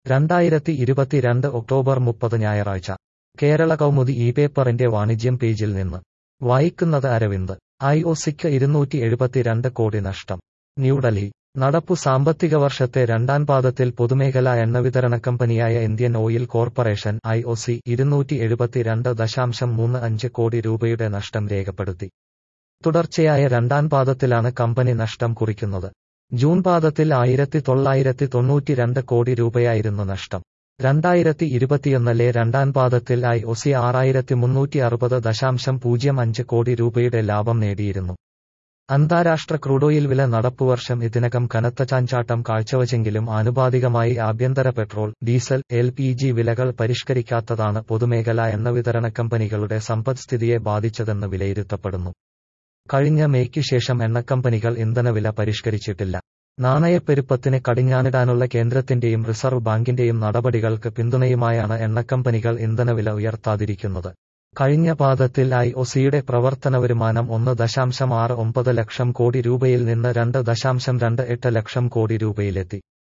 രണ്ടായിരത്തി ഇരുപത്തിരണ്ട് ഒക്ടോബർ മുപ്പത് ഞായറാഴ്ച കേരള കൗമുദി ഈ പേപ്പറിന്റെ വാണിജ്യം പേജിൽ നിന്ന് വായിക്കുന്നത് അരവിന്ദ് ഐ ഒ സിക്ക് ഇരുന്നൂറ്റി എഴുപത്തിരണ്ട് കോടി നഷ്ടം ന്യൂഡൽഹി നടപ്പു സാമ്പത്തിക വർഷത്തെ രണ്ടാം പാദത്തിൽ പൊതുമേഖലാ എണ്ണവിതരണ കമ്പനിയായ Indian oil corporation I O C ഇരുന്നൂറ്റി എഴുപത്തിരണ്ട് ദശാംശം മൂന്ന് അഞ്ച് കോടി രൂപയുടെ നഷ്ടം രേഖപ്പെടുത്തി തുടർച്ചയായ രണ്ടാം പാദത്തിലാണ് കമ്പനി നഷ്ടം കുറിക്കുന്നത് ജൂൺ പാദത്തിൽ ആയിരത്തി തൊള്ളായിരത്തി തൊണ്ണൂറ്റിരണ്ട് കോടി രൂപയായിരുന്നു നഷ്ടം രണ്ടായിരത്തി ഇരുപത്തിയൊന്നിലെ രണ്ടാം പാദത്തിൽ ഐ ഒ സി ആറായിരത്തി മുന്നൂറ്റി അറുപത് ദശാംശം പൂജ്യം അഞ്ച് കോടി രൂപയുടെ ലാഭം നേടിയിരുന്നു അന്താരാഷ്ട്ര ക്രൂഡോയിൽ വില നടപ്പുവർഷം ഇതിനകം കനത്ത ചാഞ്ചാട്ടം കാഴ്ചവച്ചെങ്കിലും ആനുപാതികമായി ആഭ്യന്തര petrol diesel L P G വിലകൾ പരിഷ്കരിക്കാത്തതാണ് പൊതുമേഖലാ എണ്ണ വിതരണ കമ്പനികളുടെ സമ്പദ്സ്ഥിതിയെ ബാധിച്ചതെന്ന് വിലയിരുത്തപ്പെടുന്നു കഴിഞ്ഞ മേയ്ക്ക് ശേഷം എണ്ണക്കമ്പനികൾ ഇന്ധനവില പരിഷ്കരിച്ചിട്ടില്ല നാണയപ്പെരുപ്പത്തിന് കടിഞ്ഞാണിടാനുള്ള കേന്ദ്രത്തിന്റെയും റിസർവ് ബാങ്കിന്റെയും നടപടികൾക്ക് പിന്തുണയുമായാണ് എണ്ണക്കമ്പനികൾ ഇന്ധനവില ഉയർത്താതിരിക്കുന്നത് കഴിഞ്ഞ പാദത്തിൽ ഐ ഒ സിയുടെ പ്രവർത്തന വരുമാനം ഒന്ന് ദശാംശം ആറ് ഒമ്പത് ലക്ഷം കോടി രൂപയിൽ നിന്ന് രണ്ട് ദശാംശം രണ്ട് എട്ട് ലക്ഷം കോടി രൂപയിലെത്തി